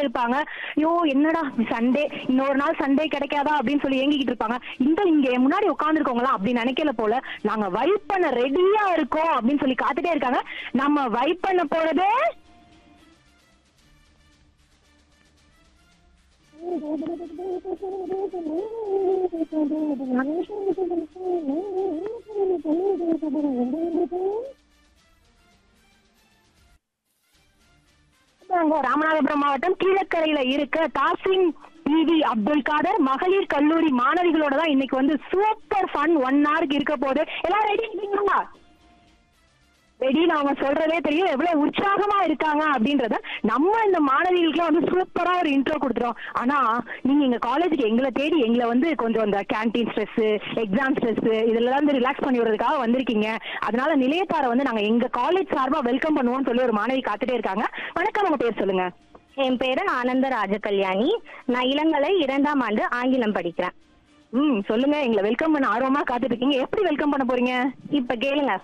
இருப்பாங்க ஐயோ என்னடா சண்டே இன்னொரு நாள் சண்டே கிடைக்காதா அப்படின்னு சொல்லி ஏங்கிக்கிட்டு இருப்பாங்க இந்த இங்க என் முன்னாடி உட்காந்துருக்கவங்களா அப்படி நினைக்கல போல நாங்க வைப் பண்ண ரெடியா இருக்கோம் அப்படின்னு சொல்லி காத்துட்டே இருக்காங்க நம்ம வைப் பண்ண போறது நாங்க ராமநாதபுரம் மாவட்டம் கீழக்கரையில இருக்க தாசின் பிவி அப்துல் காதர் மகளிர் கல்லூரி மாணவிகளோட தான் இன்னைக்கு வந்து சூப்பர் ஃபன் ஒன் ஹவருக்கு இருக்க போகுது எல்லாரும் ரெடி இருக்கீங்களா ரெடின்னு அவங்க சொல்றதே தெரியும் எவ்வளவு உற்சாகமா இருக்காங்க அப்படின்றத நம்ம இந்த மாணவிகளுக்குலாம் வந்து சூப்பரா ஒரு இன்ட்ரோ கொடுத்துறோம் ஆனா நீங்க எங்க காலேஜுக்கு எங்களை தேடி எங்களை வந்து கொஞ்சம் இந்த கேண்டீன் ஸ்ட்ரெஸ் எக்ஸாம் ஸ்ட்ரெஸ் இதெல்லாம் வந்து ரிலாக்ஸ் பண்ணி விடுறதுக்காக வந்திருக்கீங்க அதனால நிலையத்தாரை வந்து நாங்க எங்க காலேஜ் சார்பா வெல்கம் பண்ணுவோம்னு சொல்லி ஒரு மாணவி காத்துட்டே இருக்காங்க வணக்கம் உங்க பேர் சொல்லுங்க என் பேரு ஆனந்த ராஜகல்யாணி நான் இளங்கலை இரண்டாம் ஆண்டு ஆங்கிலம் படிக்கிறேன் ம் சொல்லுங்க எங்களை வெல்கம் பண்ண ஆர்வமா காத்துட்டு இருக்கீங்க எப்படி வெல்கம் பண்ண போறீங்க இப்ப கேளுங்க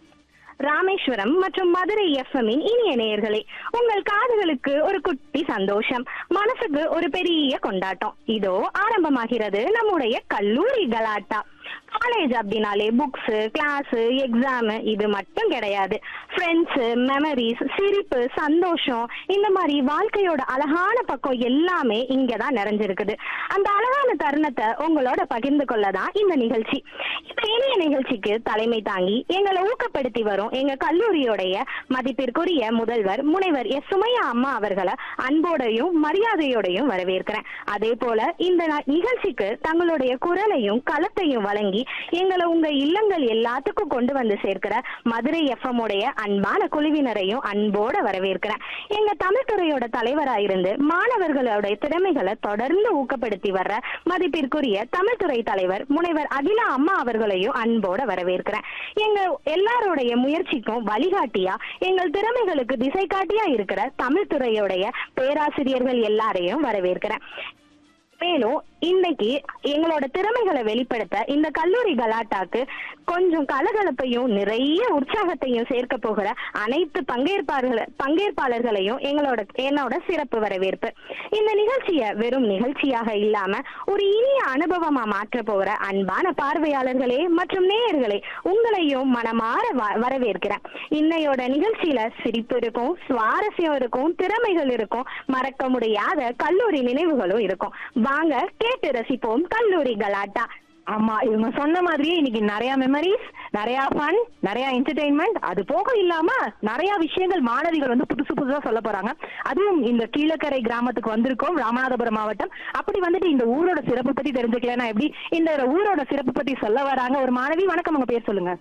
ராமேஸ்வரம் மற்றும் மதுரை எஃப்எம்மின் இனிய நேயர்களே உங்கள் காதுகளுக்கு ஒரு குட்டி சந்தோஷம் மனசுக்கு ஒரு பெரிய கொண்டாட்டம் இதோ ஆரம்பமாகிறது நம்முடைய கல்லூரி கலாட்டா காலேஜ் அப்படின்னாலே புக்ஸ் கிளாஸ் எக்ஸாம் இது மட்டும் கிடையாது ஃப்ரெண்ட்ஸ் மெமரிஸ் சிரிப்பு சந்தோஷம் இந்த மாதிரி வாழ்க்கையோட அழகான பக்கம் எல்லாமே இங்க தான் நிறைஞ்சிருக்குது அந்த அழகான தருணத்தை உங்களோட பகிர்ந்து கொள்ள தான் இந்த நிகழ்ச்சி இந்த இனிய நிகழ்ச்சிக்கு தலைமை தாங்கி எங்களை ஊக்கப்படுத்தி வரும் எங்க கல்லூரியோடைய மதிப்பிற்குரிய முதல்வர் முனைவர் எஸ் சுமையா அம்மா அவர்களை அன்போடையும் மரியாதையோடையும் வரவேற்கிறேன் அதே போல இந்த ந- நிகழ்ச்சிக்கு தங்களுடைய குரலையும் களத்தையும் வழங்கி எங்களை உங்க இல்லங்கள் எல்லாத்துக்கும் கொண்டு வந்து சேர்க்கிற மதுரை எஃப்எம் உடைய அன்பான குழுவினரையும் அன்போட வரவேற்கிறேன் எங்க தமிழ்துறையோட தலைவராயிருந்து மாணவர்களுடைய திறமைகளை தொடர்ந்து ஊக்கப்படுத்தி வர்ற மதிப்பிற்குரிய தமிழ்துறை தலைவர் முனைவர் அகிலா அம்மா அவர்களையும் அன்போட வரவேற்கிறேன் எங்க எல்லாருடைய முயற்சிக்கும் வழிகாட்டியா எங்கள் திறமைகளுக்கு திசை காட்டியா இருக்கிற தமிழ்துறையுடைய பேராசிரியர்கள் எல்லாரையும் வரவேற்கிறேன் மேலும் இன்னைக்கு எங்களோட திறமைகளை வெளிப்படுத்த இந்த கல்லூரி கலாட்டாக்கு கொஞ்சம் கலகலப்பையும் நிறைய உற்சாகத்தையும் சேர்க்க போகிற அனைத்து பங்கேற்பாளர்கள் பங்கேற்பாளர்களையும் எங்களோட என்னோட சிறப்பு வரவேற்பு இந்த நிகழ்ச்சியை வெறும் நிகழ்ச்சியாக இல்லாம ஒரு இனிய அனுபவமா மாற்ற போகிற அன்பான பார்வையாளர்களே மற்றும் நேயர்களே உங்களையும் மனமாற வ- வரவேற்கிறேன் இன்னையோட நிகழ்ச்சியில சிரிப்பு இருக்கும் சுவாரஸ்யம் இருக்கும் திறமைகள் இருக்கும் மறக்க முடியாத கல்லூரி நினைவுகளும் இருக்கும் வாங்க கேட்டு ரசிப்போம் கல்லூரி கலாட்டா ஆமா இவங்க சொன்ன மாதிரியே இன்னைக்கு நிறைய மெமரிஸ் நிறைய ஃபன் நிறைய என்டர்டெயின்மெண்ட் அது போக இல்லாம நிறைய விஷயங்கள் மாணவிகள் வந்து புதுசு புதுசா சொல்ல போறாங்க அதுவும் இந்த கீழக்கரை கிராமத்துக்கு வந்திருக்கோம் ராமநாதபுரம் மாவட்டம் அப்படி வந்துட்டு இந்த ஊரோட சிறப்பு பத்தி தெரிஞ்சுக்கலாம் எப்படி இந்த ஊரோட சிறப்பு பத்தி சொல்ல வராங்க ஒரு மாணவி வணக்கம் உங்க பேர் சொல்லுங்க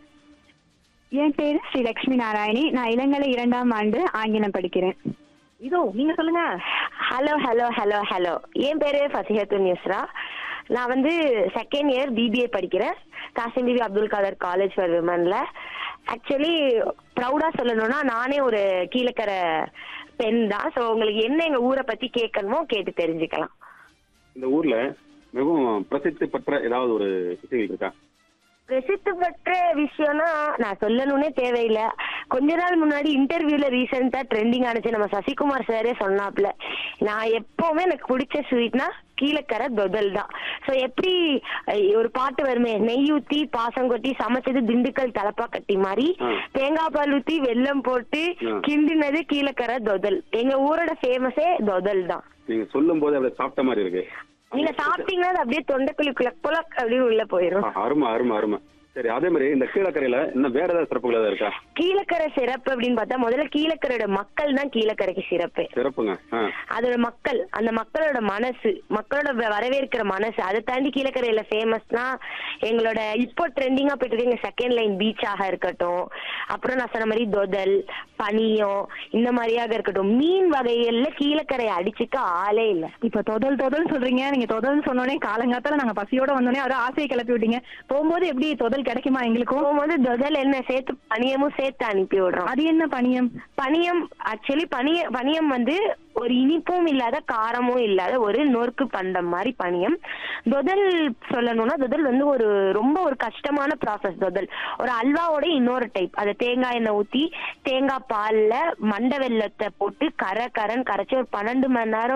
என் பேரு ஸ்ரீ லட்சுமி நாராயணி நான் இளங்கலை இரண்டாம் ஆண்டு ஆங்கிலம் படிக்கிறேன் இதோ நீங்க சொல்லுங்க ஹலோ ஹலோ ஹலோ ஹலோ என் பேரு ஃபசிஹத்து நியூஸ்ரா நான் வந்து செகண்ட் இயர் பிபிஏ படிக்கிறேன் காசிம் பிபி அப்துல் காதர் காலேஜ் ஃபார் விமன்ல ஆக்சுவலி ப்ரௌடா சொல்லணும்னா நானே ஒரு கீழக்கரை பெண் தான் ஸோ உங்களுக்கு என்ன எங்க ஊரை பத்தி கேட்கணுமோ கேட்டு தெரிஞ்சுக்கலாம் இந்த ஊர்ல மிகவும் பிரசித்தி பெற்ற ஏதாவது ஒரு விஷயங்கள் இருக்கா பிரசித்தி பெற்ற விஷயம்னா நான் சொல்லணும்னே தேவையில்லை கொஞ்ச நாள் முன்னாடி இன்டர்வியூல ரீசெண்டா ட்ரெண்டிங் ஆனிச்சு நம்ம சசிகுமார் சாரே சொன்னாப்ல நான் எப்பவுமே எனக்கு பிடிச்ச ஸ்வீட்னா கீழக்கரை தொதல் தான் ஸோ எப்படி அஹ், ஒரு பாட்டு வருமே நெய் ஊத்தி பாசம் கொட்டி சமைச்சது திண்டுக்கல் தலப்பா கட்டி மாதிரி ஆ. தேங்காய் பால் ஊத்தி வெல்லம் போட்டு ஆ. கிண்டினது கீழக்கரை தொதல் எங்க ஊரோட ஃபேமஸே தொதல் தான் நீங்க சொல்லும் போது அப்படியே சாப்பிட்ட மாதிரி இருக்கு நீங்க சாப்பிட்டீங்கன்னா அது அப்படியே தொண்டைக்குழி புலக் அப்படின்னு உள்ள போயிடும் ஆ, அருமை அருமை அருமை சரி அதே மாதிரி இந்த கீழக்கரையில இன்னும் வேற ஏதாவது சிறப்புகள் ஏதாவது இருக்கா கீழக்கரை சிறப்பு அப்படின்னு பார்த்தா முதல்ல கீழக்கரையோட மக்கள் தான் கீழக்கரைக்கு சிறப்பு சிறப்புங்க ஆ அதோட மக்கள் அந்த மக்களோட மனசு மக்களோட வ- வரவேற்கிற மனசு அதை தாண்டி கீழக்கரையில ஃபேமஸ்னா எங்களோட இப்போ ட்ரெண்டிங்கா போயிட்டு இருக்க எங்க செகண்ட் லைன் பீச்சாக இருக்கட்டும் அப்புறம் நான் சொன்ன மாதிரி தொதல் பனியம் இந்த மாதிரியாக இருக்கட்டும் மீன் வகைகள்ல கீழக்கரையை அடிச்சுக்க ஆளே இல்ல இப்ப தொதல் தொதல் சொல்றீங்க நீங்க தொதல் சொன்னோடனே காலங்காத்தால நாங்க பசியோட வந்தோடனே அவரை ஆசையை கிளப்பி விட்டீங்க போகும்போது எப்படி தொதல் கிடைக்குமா எங்களுக்கும் போகும்போது தொதல் என்ன சேர்த்து பனியமும் சேர்த்து அனுப்பி விடுறோம் அது என்ன பணியம் பனியம் ஆக்சுவலி பனிய பனியம் வந்து ஒரு இனிப்பும் இல்லாத காரமும் இல்லாத ஒரு நொறுக்கு பண்டம் மாதிரி பனியம் தொதல் சொல்லணும்னா தொதல் வந்து ஒரு ரொம்ப ஒரு கஷ்டமான ப்ராசஸ் தொதல் ஒரு அல்வாவோட இன்னொரு டைப் அதை தேங்காய் எண்ணெய் ஊத்தி தேங்காய் பால்ல மண்டை வெல்லத்தை போட்டு கரை கரன்னு கரைச்சி ஒரு பன்னெண்டு மணி நேரம்